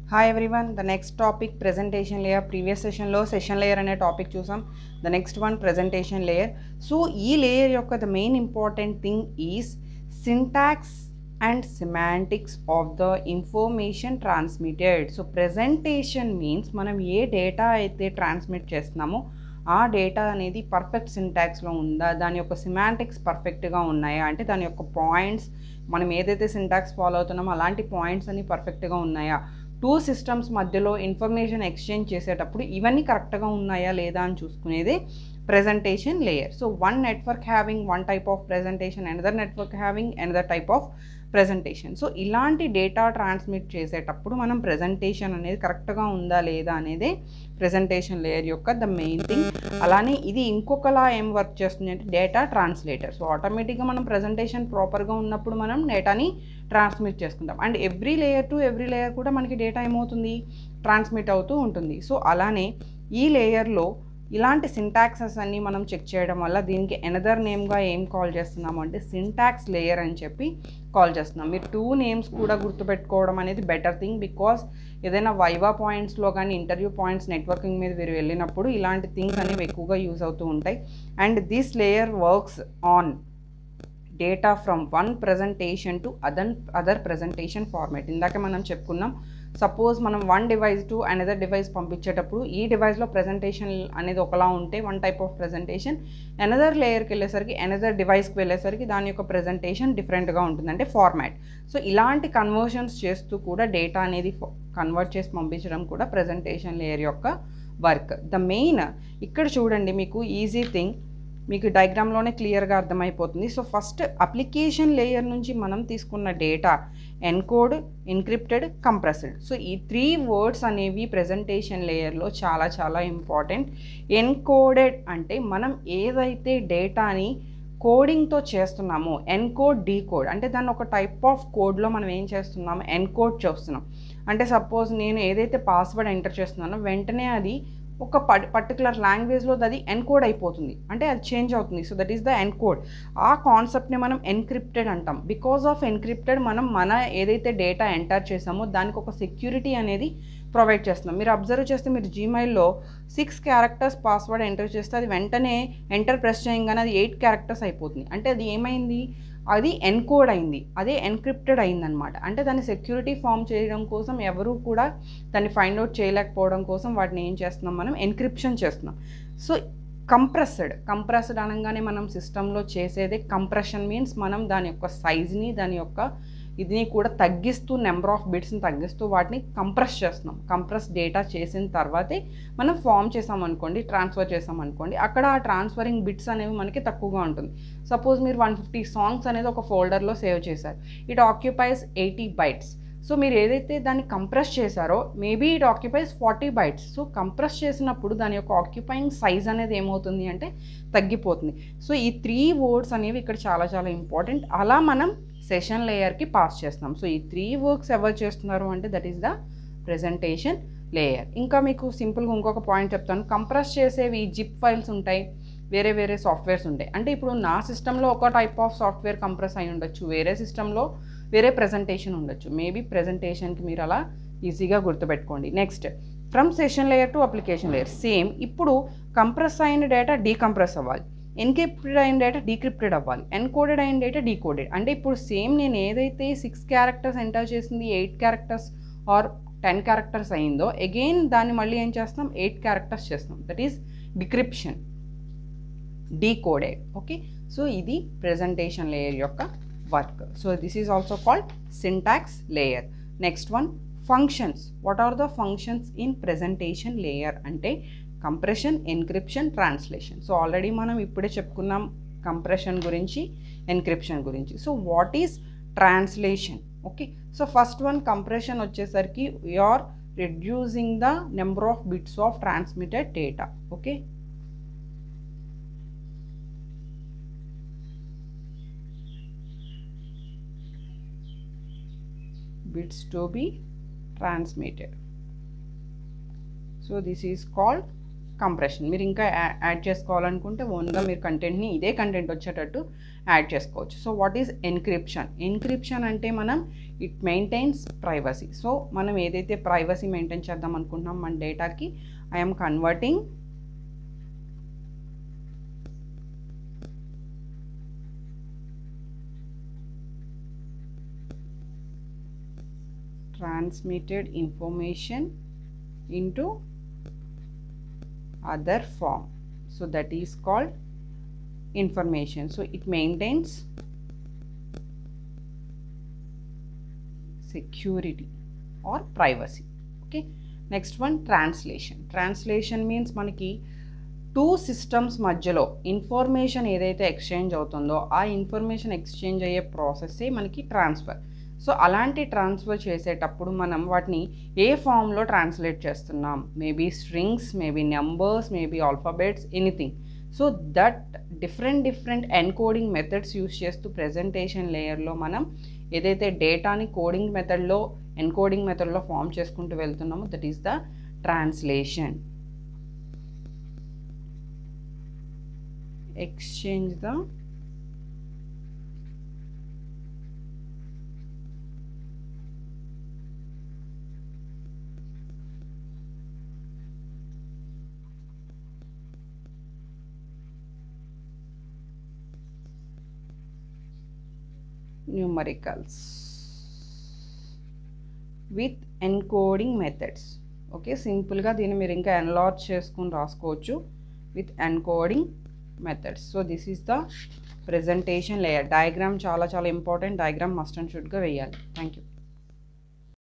hi everyone the next topic presentation layer previous సెషన్లో session layer అనే టాపిక్ చూసాం the next one presentation layer so ఈ layer యొక్క the main important thing is syntax and semantics of the information transmitted so presentation means మనం ఏ data అయితే transmit చేస్తున్నామో ఆ డేటా అనేది పర్ఫెక్ట్ సింటాక్స్లో ఉందా దాని యొక్క సిమాంటిక్స్ పర్ఫెక్ట్గా ఉన్నాయా అంటే దాని యొక్క పాయింట్స్ మనం ఏదైతే సింటాక్స్ ఫాలో అవుతున్నామో అలాంటి పాయింట్స్ అన్ని పర్ఫెక్ట్గా ఉన్నాయా టూ సిస్టమ్స్ మధ్యలో ఇన్ఫర్మేషన్ ఎక్స్చేంజ్ చేసేటప్పుడు ఇవన్నీ కరెక్ట్గా ఉన్నాయా లేదా అని చూసుకునేది presentation layer so one network having one type of presentation another network having another type of presentation so ఇలాంటి డేటా ట్రాన్స్మిట్ చేసేటప్పుడు మనం ప్రెజెంటేషన్ అనేది కరెక్ట్గా ఉందా లేదా అనేది ప్రెజెంటేషన్ లేయర్ యొక్క ద మెయిన్ థింగ్ అలానే ఇది ఇంకొకలా ఏం వర్క్ చేస్తుంది అంటే డేటా ట్రాన్స్లేటర్ సో ఆటోమేటిక్గా మనం ప్రెజెంటేషన్ ప్రాపర్గా ఉన్నప్పుడు మనం డేటాని ట్రాన్స్మిట్ చేసుకుంటాం and every layer to every layer కూడా మనకి డేటా ఏమవుతుంది ట్రాన్స్మిట్ అవుతూ ఉంటుంది సో అలానే ఈ లేయర్లో ఇలాంటి సింటాక్సెస్ అన్నీ మనం చెక్ చేయడం వల్ల దీనికి ఎనదర్ నేమ్గా ఏం కాల్ చేస్తున్నాము అంటే సింటాక్స్ లేయర్ అని చెప్పి కాల్ చేస్తున్నాం మీరు టూ నేమ్స్ కూడా గుర్తుపెట్టుకోవడం అనేది బెటర్ థింగ్ బికాస్ ఏదైనా వైవా పాయింట్స్లో కానీ ఇంటర్వ్యూ పాయింట్స్ నెట్వర్కింగ్ మీద మీరు వెళ్ళినప్పుడు ఇలాంటి థింగ్స్ అనేవి ఎక్కువగా యూజ్ అవుతూ ఉంటాయి and this layer works on data from one presentation to other other presentation format ఇందాక మనం చెప్పుకున్నాం సపోజ్ మనం one device to another device పంపించేటప్పుడు ఈ డివైస్లో ప్రజెంటేషన్ అనేది ఒకలా ఉంటే one type of presentation another లేయర్కి వెళ్ళేసరికి అనదర్ డివైస్కి వెళ్ళేసరికి దాని యొక్క ప్రజెంటేషన్ డిఫరెంట్గా ఉంటుంది అంటే ఫార్మాట్ సో ఇలాంటి కన్వర్షన్స్ చేస్తూ కూడా డేటా అనేది కన్వర్ట్ చేసి పంపించడం కూడా ప్రజెంటేషన్ లేయర్ యొక్క వర్క్ ద మెయిన్ ఇక్కడ చూడండి మీకు ఈజీ థింగ్ మీకు డయాగ్రామ్లోనే క్లియర్గా అర్థమైపోతుంది సో ఫస్ట్ అప్లికేషన్ లేయర్ నుంచి మనం తీసుకున్న data encode encrypted compressed so ఈ త్రీ వర్డ్స్ అనేవి ప్రజెంటేషన్ లేయర్లో చాలా చాలా ఇంపార్టెంట్ ఎన్కోడెడ్ అంటే మనం ఏదైతే డేటాని కోడింగ్తో చేస్తున్నామో ఎన్కోడ్ డీకోడ్ అంటే దాన్ని ఒక టైప్ ఆఫ్ కోడ్లో మనం ఏం చేస్తున్నాము ఎన్కోడ్ చేస్తున్నాం అంటే సపోజ్ నేను ఏదైతే పాస్వర్డ్ ఎంటర్ చేస్తున్నానో వెంటనే అది ఒక పట్ పర్టికులర్ లాంగ్వేజ్లో అది ఎన్కోడ్ అయిపోతుంది అంటే అది చేంజ్ అవుతుంది so that is the encode ఆ కాన్సెప్ట్ని మనం ఎన్క్రిప్టెడ్ అంటాం బికాస్ ఆఫ్ ఎన్క్రిప్టెడ్ మనం మన ఏదైతే డేటా ఎంటర్ చేసామో దానికి ఒక సెక్యూరిటీ అనేది ప్రొవైడ్ చేస్తున్నాం మీరు అబ్జర్వ్ చేస్తే మీరు జీమెయిల్లో సిక్స్ క్యారెక్టర్స్ పాస్వర్డ్ ఎంటర్ చేస్తే అది వెంటనే ఎంటర్ ప్రెస్ చేయగానే అది ఎయిట్ క్యారెక్టర్స్ అయిపోతుంది అంటే అది ఏమైంది అది ఎన్కోడ్ అయింది అదే ఎన్క్రిప్టెడ్ అయిందనమాట అంటే దాన్ని సెక్యూరిటీ ఫామ్ చేయడం కోసం ఎవరు కూడా దాన్ని ఫైండ్ అవుట్ చేయలేకపోవడం కోసం వాటిని ఏం చేస్తున్నాం మనం ఎన్క్రిప్షన్ చేస్తున్నాం సో కంప్రెస్డ్ కంప్రెస్డ్ అనగానే మనం సిస్టంలో చేసేదే కంప్రెషన్ మీన్స్ మనం దాని యొక్క సైజ్ని దాని యొక్క ఇదిని కూడా తగ్గిస్తూ నెంబర్ ఆఫ్ బిట్స్ని తగ్గిస్తూ వాటిని కంప్రెస్ చేస్తున్నాం కంప్రెస్ డేటా చేసిన తర్వాతే మనం ఫామ్ చేసామనుకోండి ట్రాన్స్ఫర్ చేసామనుకోండి అక్కడ ఆ ట్రాన్స్ఫరింగ్ బిట్స్ అనేవి మనకి తక్కువగా ఉంటుంది సపోజ్ మీరు వన్ ఫిఫ్టీ సాంగ్స్ అనేది ఒక ఫోల్డర్లో సేవ్ చేశారు it occupies eighty bytes so మీరు ఏదైతే దాన్ని కంప్రెస్ చేశారో maybe it occupies forty bytes so compress చేసినప్పుడు దాని యొక్క ఆక్యుపైయింగ్ సైజ్ అనేది ఏమవుతుంది అంటే తగ్గిపోతుంది సో ఈ త్రీ వర్డ్స్ అనేవి ఇక్కడ చాలా చాలా ఇంపార్టెంట్ అలా మనం సెషన్ లేయర్కి పాస్ చేస్తున్నాం సో ఈ త్రీ వర్క్స్ ఎవరు చేస్తున్నారు అంటే that is the presentation layer ఇంకా మీకు సింపుల్గా ఇంకొక పాయింట్ చెప్తాను కంప్రెస్ చేసేవి జిప్ ఫైల్స్ ఉంటాయి వేరే వేరే సాఫ్ట్వేర్స్ ఉంటాయి అంటే ఇప్పుడు నా సిస్టంలో ఒక టైప్ ఆఫ్ సాఫ్ట్వేర్ కంప్రెస్ అయి ఉండొచ్చు వేరే సిస్టంలో వేరే ప్రజెంటేషన్ ఉండొచ్చు మేబీ ప్రజెంటేషన్కి మీరు అలా ఈజీగా గుర్తుపెట్టుకోండి next from session layer to application layer same ఇప్పుడు కంప్రెస్ అయిన డేటా డీకంప్రెస్ అవ్వాలి ఎన్క్రిప్టెడ్ అయిన డేటా డీక్రిప్టెడ్ అవ్వాలి ఎన్కోడెడ్ అయిన డేటా డీకోడెడ్ అంటే ఇప్పుడు సేమ్ నేను ఏదైతే సిక్స్ క్యారెక్టర్స్ ఎంటర్ చేసింది eight characters or ten characters అయిందో అగైన్ దాన్ని మళ్ళీ ఏం చేస్తాం ఎయిట్ క్యారెక్టర్స్ చేస్తాం that is decryption decoded okay so ఇది ప్రెజెంటేషన్ లేయర్ యొక్క work so this is also called syntax layer next one functions what are the functions in presentation layer అంటే compression encryption translation so already మనం ఇప్పుడే చెప్పుకున్నాం compression గురించి encryption గురించి so what is translation okay so first one compression వచ్చేసరికి or reducing the number of bits of transmitted data okay bits to be transmitted so this is called compression మీరు ఇంకా add చేసుకోవాలనుకుంటే ఓన్గా మీరు కంటెంట్ని ఇదే కంటెంట్ వచ్చేటట్టు యాడ్ చేసుకోవచ్చు so what is encryption encryption అంటే మనం ఇట్ మెయింటైన్స్ ప్రైవసీ సో మనం ఏదైతే ప్రైవసీ మెయింటైన్ చేద్దాం అనుకుంటున్నాం మన డేటాకి I'm converting transmitted information into other form so that is called information so it maintains security or privacy okay next one translation translation means మనకి two systems మధ్యలో information ఏదైతే exchange అవుతుందో ఆ ఇన్ఫర్మేషన్ ఎక్స్చేంజ్ అయ్యే ప్రాసెస్సే మనకి ట్రాన్స్ఫర్ సో అలాంటి transfer చేసేటప్పుడు మనం వాటిని ఏ ఫామ్లో ట్రాన్స్లేట్ చేస్తున్నాం maybe strings maybe numbers maybe alphabets anything so that different different encoding methods use చేస్తూ ప్రజెంటేషన్ లేయర్లో మనం ఏదైతే డేటాని కోడింగ్ మెథడ్లో ఎన్కోడింగ్ మెథడ్లో ఫామ్ చేసుకుంటూ వెళ్తున్నామో that is the translation exchange the numericals with encoding methods okay సింపుల్గా దీన్ని మీరు ఇంకా ఎన్లార్జ్ చేసుకుని రాసుకోవచ్చు with encoding methods so this is the presentation layer diagram చాలా చాలా ఇంపార్టెంట్ డయాగ్రామ్ మస్ట్ అండ్ షుడ్గా వేయాలి థ్యాంక్ యూ